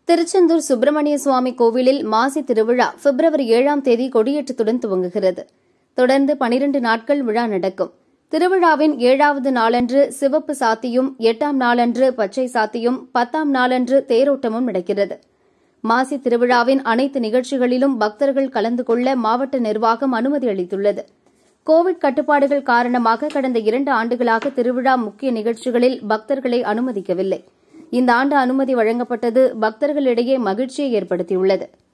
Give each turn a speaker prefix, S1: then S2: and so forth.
S1: திருச்செந்தூர் சுப்பிரமணிய சுவாமி கோவிலில் மாசி திருவிழா பிப்ரவரி ஏழாம் தேதி கொடியேற்றத்துடன் துவங்குகிறது தொடர்ந்து பனிரண்டு நாட்கள் விழா நடக்கும் திருவிழாவின் ஏழாவது நாளன்று சிவப்பு சாத்தியும் எட்டாம் நாளன்று பச்சை சாத்தியும் பத்தாம் நாளன்று தேரோட்டமும் நடக்கிறது மாசி திருவிழாவின் அனைத்து நிகழ்ச்சிகளிலும் பக்தர்கள் கலந்து கொள்ள மாவட்ட நிர்வாகம் அனுமதி அளித்துள்ளது கோவிட் கட்டுப்பாடுகள் காரணமாக கடந்த இரண்டு ஆண்டுகளாக திருவிழா முக்கிய நிகழ்ச்சிகளில் பக்தர்களை அனுமதிக்கவில்லை இந்த ஆண்டு அனுமதி வழங்கப்பட்டது பக்தர்களிடையே மகிழ்ச்சியை ஏற்படுத்தியுள்ளது